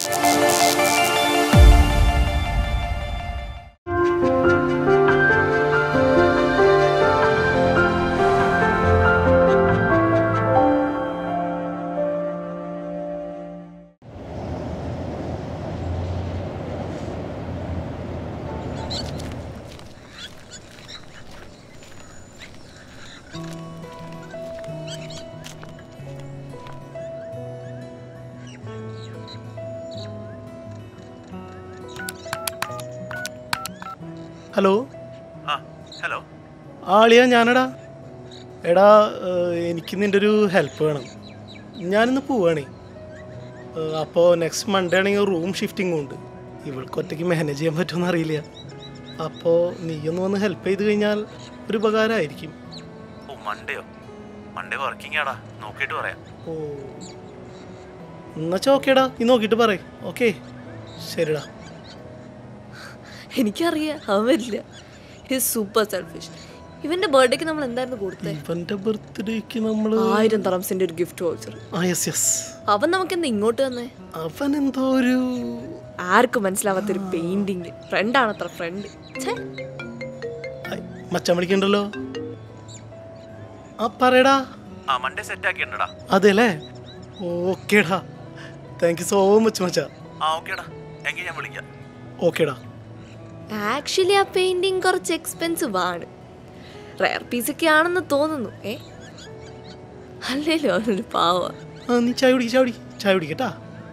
Hello ആ hello ആളിയാ ഞാനടാ എടാ ഏഹ്, എനിക്ക് നിൻ്റെ ഒരു ഹെൽപ്പ് വേണം ഞാനിന്ന് പോവാണേ ഏഹ്, അപ്പോൾ നെക്സ്റ്റ് മൺഡേ ആണെങ്കിൽ റൂം ഷിഫ്റ്റിംഗ് ഉണ്ട് ഇവൾക്ക് ഒറ്റയ്ക്ക് മാനേജ് ചെയ്യാൻ പറ്റുമെന്ന് അറിയില്ല അപ്പോൾ നീ ഒന്ന് വന്ന് ഹെൽപ്പ് ചെയ്ത് കഴിഞ്ഞാൽ ഒരു ഉപകാരമായിരിക്കും ഓ മൺഡേയോ മൺഡേ വർക്കിംഗ് ആടാ നോക്കിയിട്ട് പറയാം ഓ എന്നുവെച്ചാൽ ഓക്കേടാ നീ നോക്കിയിട്ട് പറയ് ഓക്കെ ശരിടാ എനിക്കറിയാം അവൻ വരില്ല ഹിസ് സൂപ്പർ സെൽഫിഷ് ഇവന്റെ ബർത്ത്ഡേക്ക് നമ്മൾ എന്തായിരുന്നു കൊടുത്തത് ഇവൻ്റെ ബർത്ത്ഡേക്ക് നമ്മൾ ആയിരം തറംസിന്റെ ഒരു ഗിഫ്റ്റ് വൗച്ചർ ആ യെസ് യെസ് അവൻ നമുക്ക് എന്താ ഇങ്ങോട്ട് തന്നെ അവൻ എന്തോ ഒരു ആർക്കും മനസ്സിലാവാത്തൊരു പെയിന്റിങ് ഫ്രണ്ടാണ് അത്ര ഫ്രണ്ട് ഐ, മച്ചാൻ വിളിക്കണ്ടല്ലോ ആ പറയടാ ആ മൺഡേ സെറ്റ് ആക്കിയിട്ടുണ്ടടാ അതെല്ലേ ഓക്കേടാ താങ്ക് യു സോ മച്ച് മച്ചാ ആ ഓക്കേടാ എങ്കിൽ ഞാൻ വിളിക്കാം ഓക്കേടാ ആക്ച്വലി ആ പെയിന്റിങ് കുറച്ച് എക്സ്പെൻസീവ് ആണ് റയർ പീസ് ഒക്കെ ആണെന്ന് തോന്നുന്നു ഏ അല്ലേലും അവനൊരു പാവ ആ നീ ചായ കുടിക്ക് ചായ കുടി ചായ കുടിക്കട്ടാ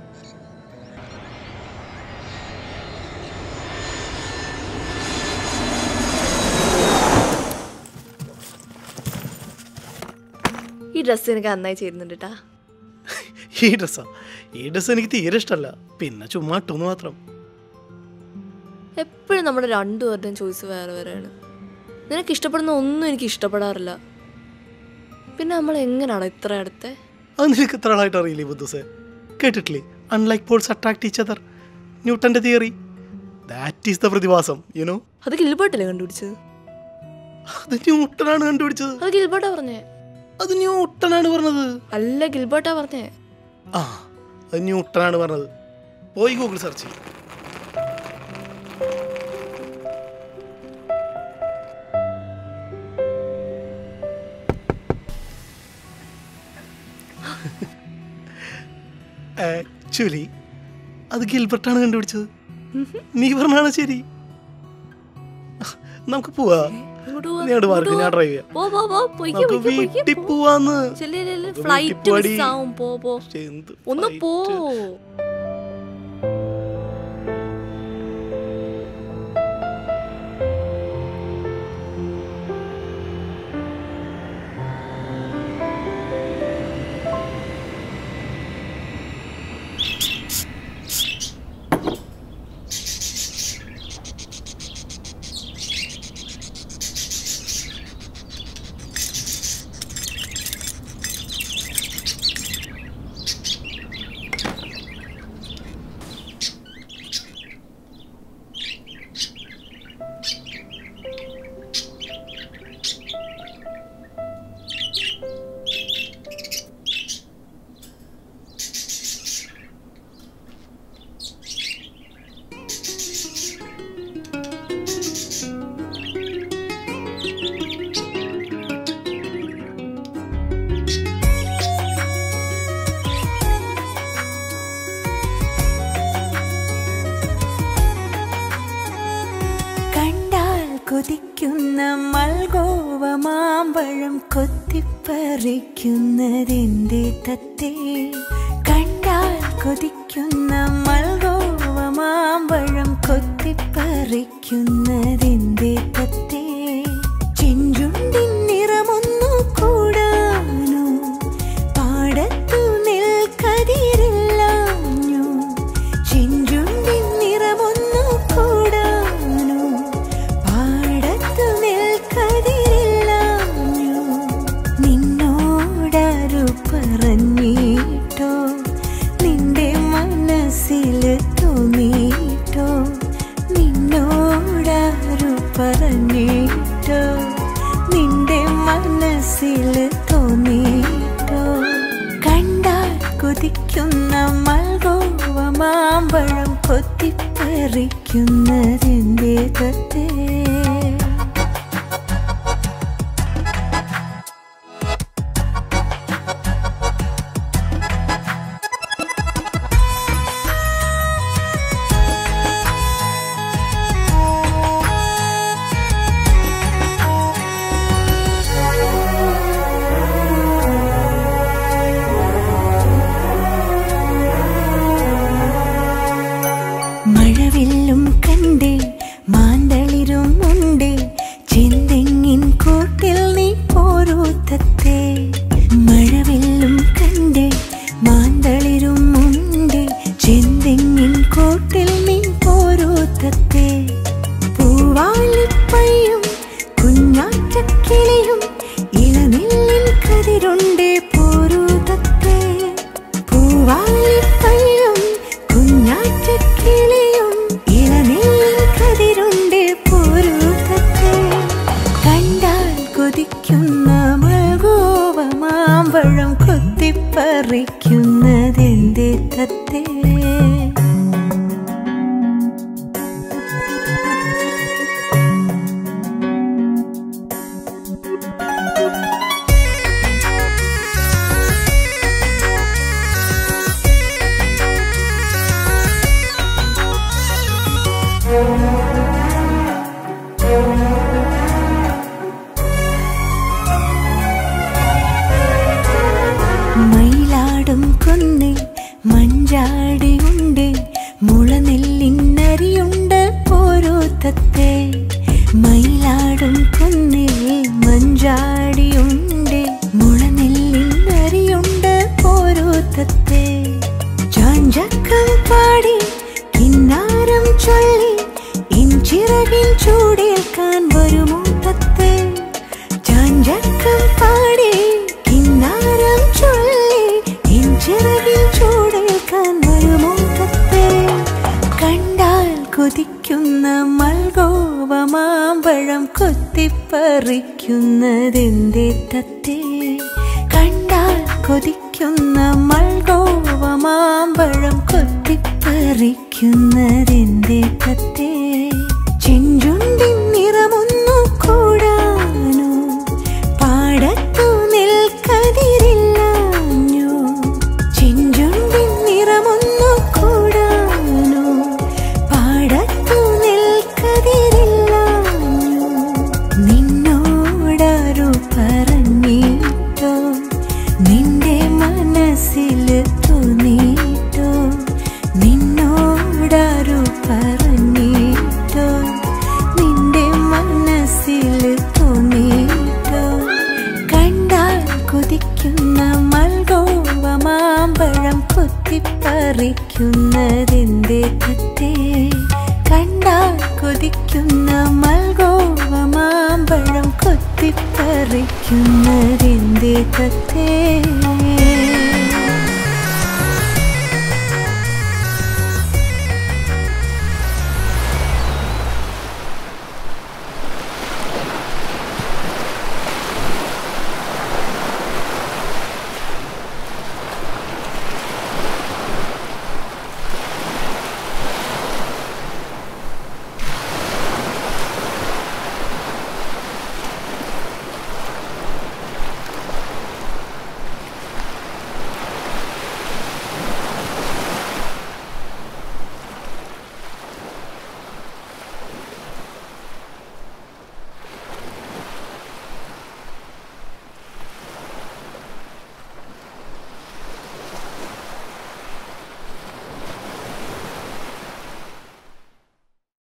ഈ ഡ്രസ്സ് എനിക്ക് നന്നായി ചേരുന്നുണ്ട് കേട്ടാ ഈ ഡ്രസ്സാ ഈ ഡ്രസ്സ് എനിക്ക് തീരെ ഇഷ്ടമല്ല പിന്നെ ചുമ്മാ ഇട്ടൊന്ന് മാത്രം എപ്പോഴും നമ്മുടെ രണ്ടുപേരുടെയും ചോയ്സ് വേറെ വേറെയാണ് നിനക്ക് ഇഷ്ടപ്പെടുന്ന ഒന്നും എനിക്ക് ഇഷ്ടപ്പെടാറില്ല പിന്നെ നമ്മൾ എങ്ങനെയാണോ ഇത്ര അടുത്തെ അത് നിനക്ക് ഇത്ര ആളായിട്ട് അറിയില്ലേ ബുദ്ധുസെ കേട്ടിട്ടില്ലേ unlike poles attract each other ന്യൂട്ടന്റെ തിയറി ദാറ്റ് ഈസ് ദ പ്രതിഭാസം യുനോ അത് ഗിൽബർട്ടല്ലേ കണ്ടുപിടിച്ചത് അത് ന്യൂട്ടനാണ് കണ്ടുപിടിച്ചത് അത് ഗിൽബർട്ടാ പറഞ്ഞേ അത് ന്യൂട്ടനാണ് പറഞ്ഞത് അല്ല ഗിൽബർട്ടാ പറഞ്ഞേ ആ അത് ന്യൂട്ടനാണ് പറഞ്ഞത് പോയി ഗൂഗിൾ സെർച്ച് ചെയ്യും ആക്ച്വലി അത് ഗിൽബർട്ടാണ് കണ്ടുപിടിച്ചത് നീ പറഞ്ഞാണ് ശരി നമുക്ക് പോവാ ഇങ്ങോട്ട് പോവാ, നീ അങ്ങോട്ട് മാർക്ക് ഇങ്ങോട്ട് ഞാൻ പോവാ. ഡ്രൈവ് ചെയ്യാം പോ പോ പോ പൊയ്ക്കോ നമുക്ക് പൊയ്ക്കോ പൊയ്ക്കോ വീട്ടിൽ പോ. പോവാന്ന് ചെല്ല് ചെല്ല് ചെല്ല്. നമുക്ക് ഫ്ലൈറ്റ് വീട്ടിൽ പോവാടി. മിസ്സാവും പോ പോ എന്ത് ഒന്ന് പോ flight? കണ്ടാൽ കൊതിക്കുന്ന മൽഗോവ മാമ്പഴം കൊത്തിപ്പറിക്കുന്നതെന്റെ തത്തേ കണ്ടാൽ കൊതിക്കുന്ന മൽഗോവ മാമ്പഴം കൊത്തിപ്പറിക്കുന്നതെന്റെ തത്തേ ചെഞ്ചുണ്ടിൻ നിറമൊന്നു കൂടാനോ പാടത്തു നെൽക്കതിരില്ലാഞ്ഞു ചെഞ്ചുണ്ടിൻ നിറമൊന്നു കൂടാനോ പാടത്തു നെൽക്കതിരില്ലാഞ്ഞു നിന്നോടാരു പറഞ്ഞിട്ടോ നിന്റെ മനസ്സിൽ തോന്നിട്ടോ നിന്നോടാരു പറഞ്ഞിട്ടോ നിന്റെ മനസ്സിൽ തോന്നിട്ടോ കണ്ടാൽ കൊതിക്കുന്ന മൽഗോവ മാമ്പഴം കൊത്തിപ്പറിക്കുന്നതെന്തേ തത്തേ മഴവില്ലും കണ്ടേ മാന്തളിരും ഉണ്ടേ ചെന്തെങ്ങിൻ കൂട്ടിൽ നീ പോരൂ തത്തേ മഴവില്ലും കണ്ടേ മാന്തളിരും ഉണ്ടേ ചെന്തെങ്ങിൻ കൂട്ടിൽ നീ പോരൂ തത്തേ പൂവാലിപ്പയ്യും കുഞ്ഞാറ്റക്കിളിയും ഇളനെല്ലിൻ കതിരുണ്ടേ പോരൂ തത്തേ പൂവാലിപ്പയ്യും കുഞ്ഞാറ്റക്കിളിയും ഇളനെല്ലിൻ കതിരുണ്ടേ പോരൂ തത്തേ കണ്ടാൽ കൊതിക്കുന്ന മഴകോവ മാമ്പഴം കൊത്തിപ്പറിക്കുന്നതെന്തേ തത്തേ മയിലാടും കുന്നിൽ മഞ്ചാടിയുണ്ട് മുളനെല്ലിന്നരിയുണ്ട് ഓരോ തത്തേ മയിലാടും കുന്നിൽ മഞ്ചാടിയുണ്ട് മുളനെല്ലിന്നരിയുണ്ട് ഓരോ തത്തേ ചാഞ്ചക്കം പാടി കിന്നാരം ചൊല്ലി ഇഞ്ചിറകിൻ ചൂടേൽക്കാൻ വരുമോ തത്തേ ചാഞ്ചക്കം പാടി കിന്നാരം ചൊല്ലി ഇഞ്ചിറകിൽ ചൂടേൽക്കാൻ വരുമോ തത്തേ കണ്ടാൽ കൊതിക്കുന്ന മൽഗോവ മാമ്പഴം കൊത്തിപ്പറിക്കുന്നതെന്തേ തത്തേ കണ്ടാൽ കൊതിക്കുന്ന മൽഗോവ മാമ്പഴം കൊത്തിപ്പറിക്കുന്നതെന്തേ തത്തേ